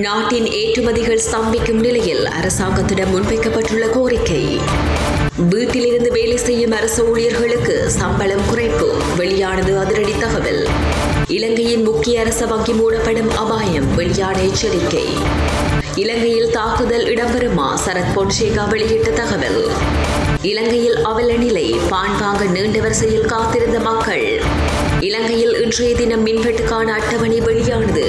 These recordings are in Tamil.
நாட்டின் ஏற்றுமதிகள் ஸ்தம்பிக்கும் நிலையில் அரசாங்கத்திடம் முன்வைக்கப்பட்டுள்ள கோரிக்கை வீட்டிலிருந்து வேலை செய்யும் அரசு ஊழியர்களுக்கு சம்பளம் குறைப்பு வெளியானது அதிரடி தகவல் இலங்கையின் முக்கிய அரச வங்கி மூடப்படும் அபாயம் வெளியான எச்சரிக்கை இலங்கையில் தாக்குதல் இடம்பெறுமா சரத் பொன்சேகா வெளியிட்ட தகவல் இலங்கையில் அவல நிலை பான் வாங்க நீண்ட வரிசையில் காத்திருந்த மக்கள் இலங்கையில் இன்றைய தினம் மின்வெட்டுக்கான அட்டவணை வெளியானது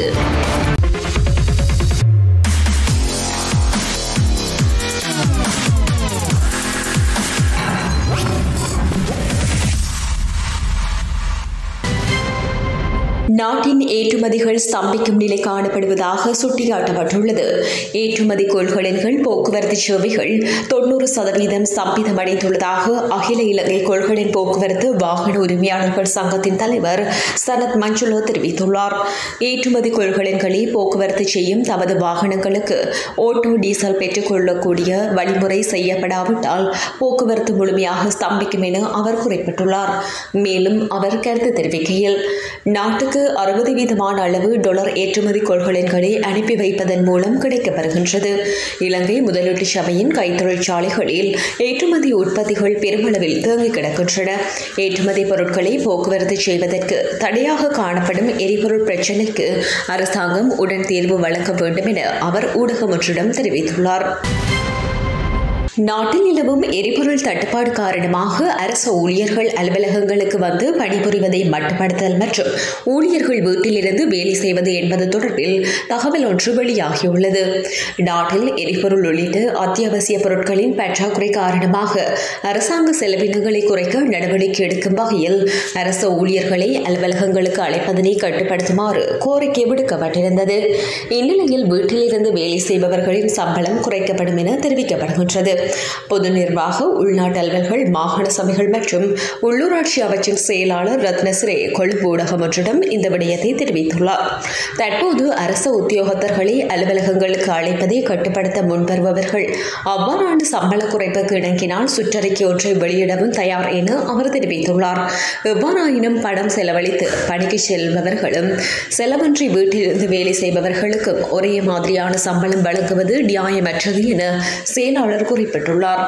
நாட்டின் ஏற்றுமதிகள் ஸ்தம்பிக்கும் நிலை காணப்படுவதாக சுட்டிக்காட்டப்பட்டுள்ளது ஏற்றுமதி கொள்கலன்கள் போக்குவரத்து சேவைகள் தொன்னூறு சதவீதம் ஸ்தம்பிதமடைந்துள்ளதாக அகில இலங்கை கொள்கலன் போக்குவரத்து வாகன உரிமையாளர்கள் சங்கத்தின் தலைவர் சனத் மஞ்சுலோ தெரிவித்துள்ளார் ஏற்றுமதி கொள்கலன்களை போக்குவரத்து செய்யும் தமது வாகனங்களுக்கு ஓட்டோ டீசல் பெற்றுக்கொள்ளக்கூடிய வழிமுறை செய்யப்படாவிட்டால் போக்குவரத்து முழுமையாக ஸ்தம்பிக்கும் என அவர் குறிப்பிட்டுள்ளார் மேலும் அவர் கருத்து தெரிவிக்கையில் நாட்டுக்கு அறுபது வீதமான அளவு டொலர் ஏற்றுமதி கொள்கலன்களை அனுப்பி வைப்பதன் மூலம் கிடைக்கப்பெறுகின்றது இலங்கை முதலீட்டு சபையின் கைத்தொழிற்சாலைகளில் ஏற்றுமதி உற்பத்திகள் பெருமளவில் தேங்கி கிடக்கின்றன ஏற்றுமதி பொருட்களை போக்குவரத்து செய்வதற்கு தடையாக காணப்படும் எரிபொருள் பிரச்சினைக்கு அரசாங்கம் உடன் தீர்வு வழங்க வேண்டும் என அவர் ஊடகம் ஒன்றிடம் தெரிவித்துள்ளார் நாட்டில் நிலவும் எரிபொருள் தட்டுப்பாடு காரணமாக அரசு ஊழியர்கள் அலுவலகங்களுக்கு வந்து பணிபுரிவதை மட்டுப்படுத்தல் மற்றும் ஊழியர்கள் வீட்டிலிருந்து வேலை செய்வது என்பது தொடர்பில் தகவல் ஒன்று வெளியாகியுள்ளது நாட்டில் எரிபொருள் உள்ளிட்ட அத்தியாவசிய பொருட்களின் பற்றாக்குறை காரணமாக அரசாங்க செலவினங்களை குறைக்க நடவடிக்கை எடுக்கும் வகையில் அரசு ஊழியர்களை அலுவலகங்களுக்கு அழைப்பதனை கட்டுப்படுத்துமாறு கோரிக்கை விடுக்கப்பட்டிருந்தது இந்நிலையில் வீட்டிலிருந்து வேலை செய்பவர்களின் சம்பளம் குறைக்கப்படும் என தெரிவிக்கப்படுகின்றது பொது நிர்வாக உள்நாட்டு அலுவல்கள் மாகாண சபைகள் மற்றும் உள்ளூராட்சி அமைச்சின் செயலாளர் ரத்னசிரே கொழும்பு ஊடகம் ஒன்றிடம் இந்த விடயத்தை தெரிவித்துள்ளார் தற்போது அரசு உத்தியோகத்தர்களை அலுவலகங்களுக்கு அழைப்பதை கட்டுப்படுத்த முன்வருபவர்கள் அவ்வாறான சம்பள குறைப்புக்கு இணங்கினால் சுற்றறிக்கை ஒன்றை வெளியிடவும் தயார் என அவர் தெரிவித்துள்ளார் எவ்வாறாயினும் பணம் செலவழித்து பணிக்கு செல்பவர்களும் செலவின்றி வீட்டிலிருந்து வேலை செய்பவர்களுக்கும் ஒரே மாதிரியான சம்பளம் வழங்குவது நியாயமற்றது என செயலாளர் குறிப்பிட்டுள்ளார்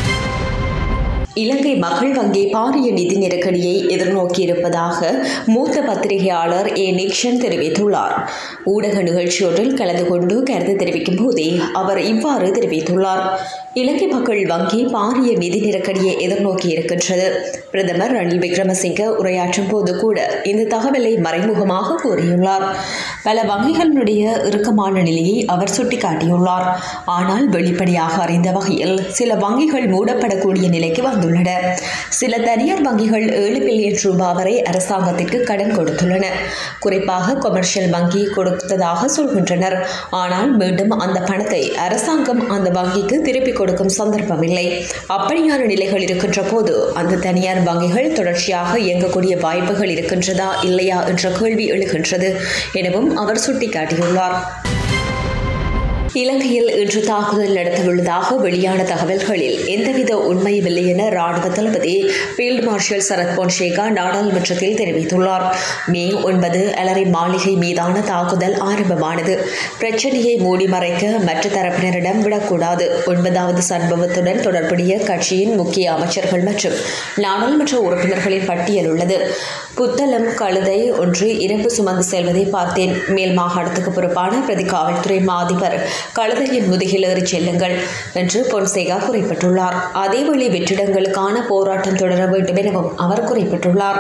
இலங்கை மக்கள் வங்கி பாரிய நிதி நெருக்கடியை எதிர்நோக்கியிருப்பதாக மூத்த பத்திரிகையாளர் ஏ நிக்ஷன் தெரிவித்துள்ளார் ஊடக நிகழ்ச்சியொன்றில் கலந்து கொண்டு கருத்து தெரிவிக்கும் போதே அவர் இவ்வாறு தெரிவித்துள்ளார் இலங்கை மக்கள் வங்கி பாரிய நிதி நெருக்கடியை எதிர்நோக்கி இருக்கின்றது பிரதமர் ரணில் விக்ரமசிங்க உரையாற்றும் போது கூட இந்த தகவலை மறைமுகமாக கூறியுள்ளார் பல வங்கிகளினுடைய இறுக்கமான நிலையை அவர் சுட்டிக்காட்டியுள்ளார் ஆனால் வெளிப்படையாக அறிந்த வகையில் சில வங்கிகள் மூடப்படக்கூடிய நிலைக்கு வந்துள்ளன சில தனியார் வங்கிகள் ஏழு பில்லியன் ரூபாய் வரை அரசாங்கத்திற்கு கடன் கொடுத்துள்ளன குறிப்பாக கொமர்ஷியல் வங்கி கொடுத்ததாக சொல்கின்றனர் ஆனால் மீண்டும் அந்த பணத்தை அரசாங்கம் அந்த வங்கிக்கு திருப்பிக் கொடுக்கும் சந்தர்ப்பம் இல்லை அப்படியான நிலைகள் இருக்கின்ற போது அந்த தனியார் வங்கிகள் தொடர்ச்சியாக இயங்கக்கூடிய வாய்ப்புகள் இருக்கின்றதா இல்லையா என்ற கேள்வி எழுகின்றது எனவும் அவர் சுட்டிக்காட்டியுள்ளார் இலங்கையில் இன்று தாக்குதல் நடத்தவுள்ளதாக வெளியான தகவல்களில் எந்தவித உண்மையும் இல்லை என ராணுவ தளபதி ஃபீல்டு மார்ஷல் சரத் பொன்சேகா நாடாளுமன்றத்தில் தெரிவித்துள்ளார் மே ஒன்பது அலரி மாளிகை மீதான தாக்குதல் ஆரம்பமானது பிரச்சனையை மூடி மறைக்க மற்ற தரப்பினரிடம் விடக்கூடாது ஒன்பதாவது சம்பவத்துடன் தொடர்புடைய கட்சியின் முக்கிய அமைச்சர்கள் மற்றும் நாடாளுமன்ற உறுப்பினர்களின் பட்டியல் உள்ளது புத்தளம் கழுதை ஒன்று இரும்பு சுமந்து செல்வதை பார்த்தேன் மேல் மாகாணத்துக்கு பொறுப்பான பிரதி காவல்துறை மா அதிபர் கழுதையின் முதுகில் ஏறிச் செல்லுங்கள் என்று பொன்சேகா குறிப்பிட்டுள்ளார் அதேவேளை வெற்றிடங்களுக்கான போராட்டம் தொடர வேண்டும் எனவும் அவர் குறிப்பிட்டுள்ளார்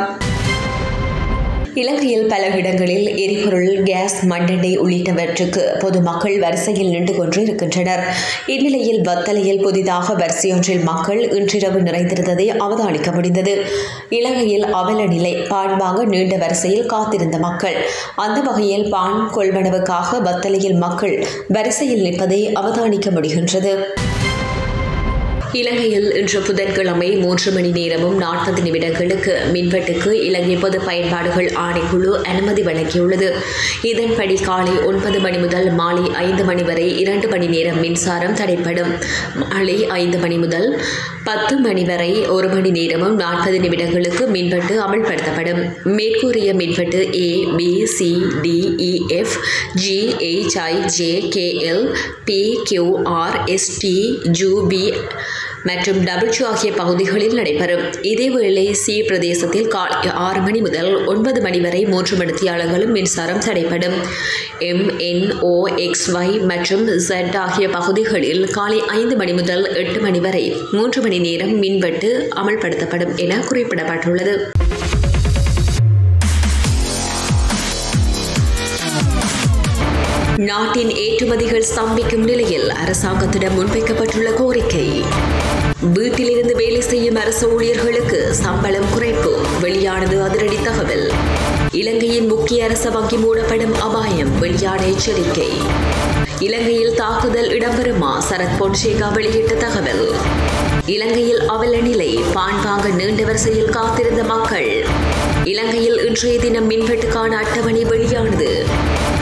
இலங்கையில் பல இடங்களில் எரிபொருள் கேஸ் மண்ணெண்ணெய் உள்ளிட்டவற்றுக்கு பொதுமக்கள் வரிசையில் நின்று கொண்டு இருக்கின்றனர் இந்நிலையில் வத்தலையில் புதிதாக வரிசையொன்றில் மக்கள் இன்றிரவு நிறைந்திருந்ததை அவதானிக்க முடிந்தது இலங்கையில் அவல நிலை பான் வாங்க நீண்ட வரிசையில் காத்திருந்த மக்கள் அந்த வகையில் பான் கொள்வனவுக்காக வத்தலையில் மக்கள் வரிசையில் நிற்பதை அவதானிக்க முடிகின்றது இலங்கையில் இன்று புதன்கிழமை மூன்று மணி நேரமும் நாற்பது நிமிடங்களுக்கு மின்வெட்டுக்கு இலங்கை பொது பயன்பாடுகள் ஆணைக்குழு அனுமதி வழங்கியுள்ளது இதன்படி காலை ஒன்பது மணி முதல் மாலை ஐந்து மணி வரை இரண்டு மணி நேரம் மின்சாரம் தடைப்படும் மாலை ஐந்து மணி முதல் பத்து மணி வரை ஒரு மணி நேரமும் நாற்பது நிமிடங்களுக்கு மின்வெட்டு அமல்படுத்தப்படும் மேற்கூறிய மின்வெட்டு A B C D E F G H I J K L P Q R S T U V மற்றும் டபிள்யூ ஆகிய பகுதிகளில் நடைபெறும் இதேவேளை சி பிரதேசத்தில் காலை ஆறு மணி முதல் ஒன்பது மணி வரை மூன்று மணித்தியாளர்களும் மின்சாரம் தடைப்படும் M N O X Y மற்றும் Z ஆகிய பகுதிகளில் காலை ஐந்து மணி முதல் எட்டு மணி வரை மூன்று மணி நேரம் மின்வெட்டு அமல்படுத்தப்படும் என குறிப்பிடப்பட்டுள்ளது நாட்டின் ஏற்றுமதிகள் ஸ்தம்பிக்கும் நிலையில் அரசாங்கத்திடம் முன்வைக்கப்பட்டுள்ள கோரிக்கை வீட்டிலிருந்து வேலை செய்யும் அரசு ஊழியர்களுக்கு சம்பளம் குறைப்பு வெளியானது அதிரடி தகவல் இலங்கையின் முக்கிய அரச வங்கி மூடப்படும் அபாயம் வெளியான எச்சரிக்கை இலங்கையில் தாக்குதல் இடம்பெறுமா சரத் பொன்சேகா வெளியிட்ட தகவல் இலங்கையில் அவல நிலை பான் வாங்க நீண்ட வரிசையில் காத்திருந்த மக்கள் இலங்கையில் இன்றைய தினம் மின்வெட்டுக்கான அட்டவணை வெளியானது